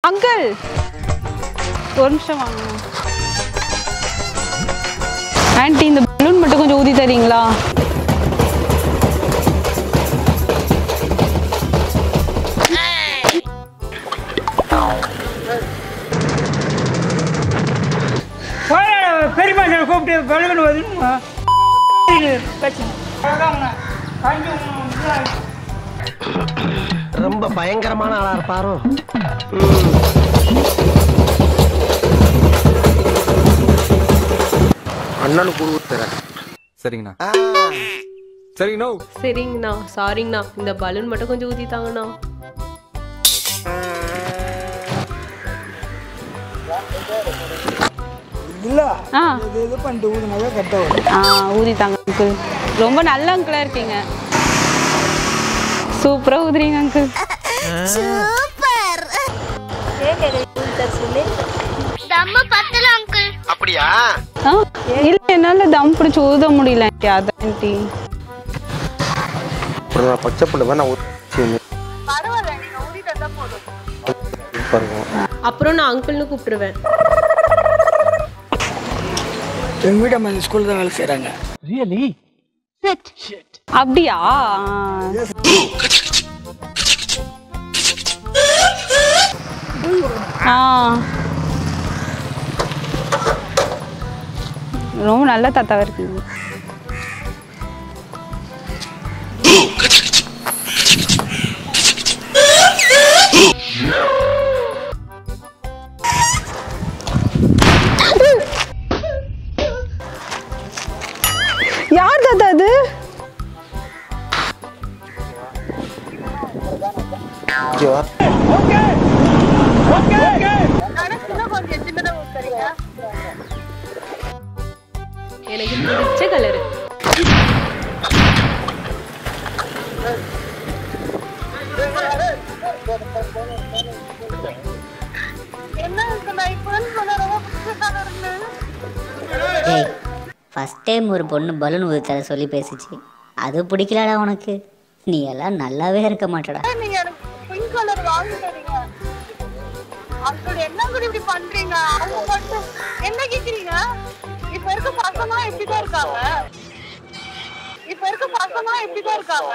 Uncle ஒரு நிமிஷம் வாங்க ஆன்ட்டி இந்த பலூன் மட்டும் கொஞ்சம் ஊதி தரீங்களா பெரியமா சார் கூப்பிட்டு பழகணும் வந்துடுமா பிரச்சனை அவ்வளோதாங்கண்ணா காஞ்சி ரொம்ப பயங்கரமான ஆளா இருப்பாரோ அண்ணனுக்கு கொடுத்துறேன் சரிங்கண்ணா சரிங்கண்ணா சரிங்கண்ணா சாரிங்கண்ணா இந்த பலூன் மட்டும் கொஞ்சம் ஊற்றி தாங்கண்ணா இல்லை ஆ இது இது பண்ணிட்டு ஊதுனாவே கரெக்டாக வரும் ஆ ஊதி தாங்க அங்கிள் ரொம்ப நல்ல அங்கிளாக இருக்கீங்க சூப்பராக ஊதுறீங்க அங்கிள் அப்படியா ஆ இல்லை என்னால் தம் பிடிச்சி ஊத முடியல ஆன்ட்டி அதான் ஆன்ட்டி அப்புறம் நான் பச்சை புள்ள வேணா ஊற்றி பாருங்க அப்புறம் நான் அங்கிள்னு கூப்பிட்டுருவேன் எங்கள் வீட்டு அம்மா இந்த ஸ்கூலில் தான் வேலை செய்கிறாங்க அப்படியா ஆ ரொம்ப நல்ல தாத்தாவா இருக்கீங்க யார் தாத்தா அது ஓகேவா எனக்கு பிடிச்ச கலரு ஏய் ஃபஸ்ட் டைம் ஒரு பொண்ணு பலூன் ஊதித்தர சொல்லி பேசிச்சு அது பிடிக்கலடா உனக்கு நீ எல்லாம் நல்லாவே இருக்க மாட்டடா நீங்க எனக்கு பிங்க் கலர் வாங்கி தரீங்க அப்படி என்ன கூட இப்படி பண்றீங்க அவங்க மட்டும் என்ன கேக்குறீங்க இப்ப இருக்க பசங்க இப்படிதான் இருக்காங்க இப்ப இருக்க பசங்க இப்படிதான் இருக்காங்க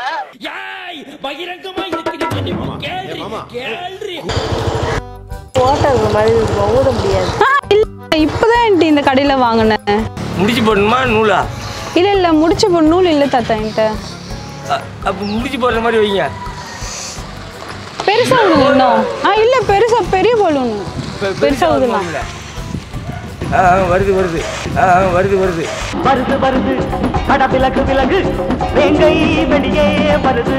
ஆ இல்லை இப்போதான் ஆன்ட்டி இந்த கடையில் வாங்கினேன் முடிச்சு போடணுமா நூலா இல்லை இல்லை முடிச்சு போ நூல் இல்லை தாத்தா என்கிட்ட அப்போ முடிச்சு போடுற மாதிரி வைங்க பெருசா விடுங்க இன்னும் ஆ இல்லை பெருசா பெரிய பலூன் பெருசா விடலாம் ஆ ஆ, வருது வருது ஆ ஆ, வருது வருது வருது வருது அட விலகு விலகு வேங்கை வெளியே வருது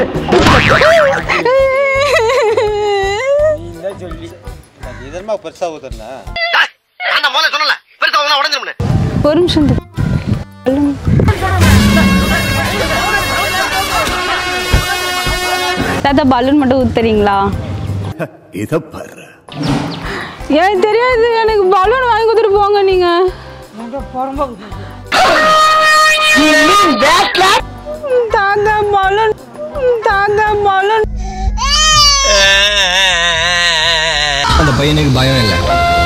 இதமா பெருசா ஊத்துறேன் நான் முதல்ல சொன்னல பெருசா உடனே உடஞ்சிருமே ஒரு நிமிஷம் தாத்தா. பலூன் தாத்தா பலூன் மட்டும் ஊத்துறீங்களா இத பாரு எனக்கு தெரியாது எனக்கு பலூன் வாங்கி கொடுத்துட்டு போங்க நீங்க தாத்தா பலூன் தாத்தா பலூன் அந்த பையனுக்கு பயம் இல்லை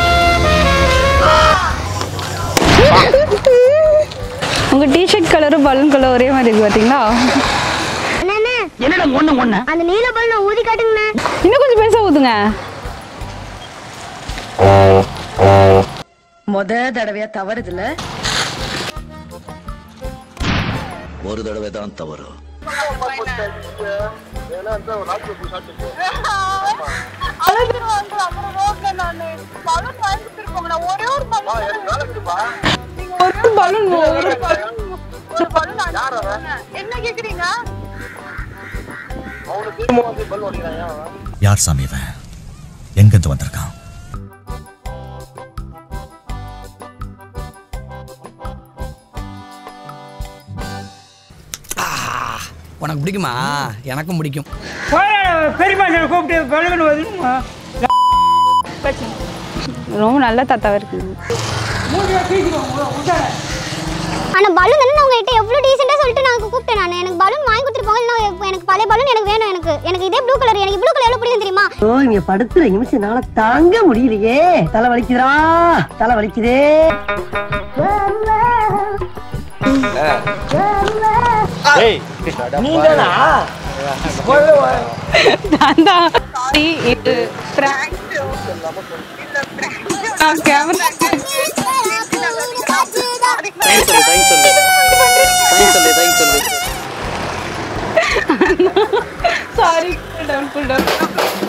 உங்க டிஷர்ட் கலரும் பலூன் கலர் ஒரே மாதிரி இருக்கு பாத்தீங்களா என்னடா ஒண்ணு ஒண்ணு அந்த நீல பலூன் ஊதி காட்டுங்கண்ணே இன்னும் கொஞ்சம் பெருசா ஊத்துங்க முத தடவையா தவறுதுல ஒரு தடவை தான் தவறு அழகு வந்து அப்புறம் ரோட்ல நானு பலூன் வாங்கி கொடுத்துருப்போங்கண்ணா ஒரே ஒரு பலூன் நீங்க ஒரு பலூன் ஒரு பலூன் ஒரு பலூன் அனுப்புங்க. என்ன கேக்குறீங்க யார் சாமி இவன் எங்கிருந்து வந்திருக்கான் உனக்கு பிடிக்குமா எனக்கும் பிடிக்கும் பெரியமா சார் கூப்பிட்டு பழகணும் வந்துடுமா பிரச்சனை ரொம்ப நல்ல தாத்தாவா இருக்கீங்க மூணு பேர் பேசிக்கோங்க உஷாரா ஆனா பலூன் தானே நான் உங்ககிட்ட எவ்வளவு டீசெண்டா சொல்லிட்டு நான் கூப்பிட்டேன் நான் எனக்கு பலூன் வாங்கி கொடுத்துட்டு போங்க இல்லைன்னா எனக்கு- எனக்கு பழைய பலூன் எனக்கு வேணும் எனக்கு எனக்கு இதே ப்ளூ கலர் எனக்கு ப்ளூ கலர் எவ்வளவு பிடிக்கும் தெரியுமா ஓ இங்க படுத்துற நிமிஷம் என்னால தாங்க முடியலையே தலை வலிக்குதுடா தலை வலிக்குதே ஏய் நீங்களா நான் தான் நீ இது prank. நான் camera- தேங்க்ஸ் சொல்லு தேங்க்ஸ் சொல்லு தேங்க்ஸ் சொல்லு தேங்க்ஸ் சொல்லு Sorry, cool down, cool down.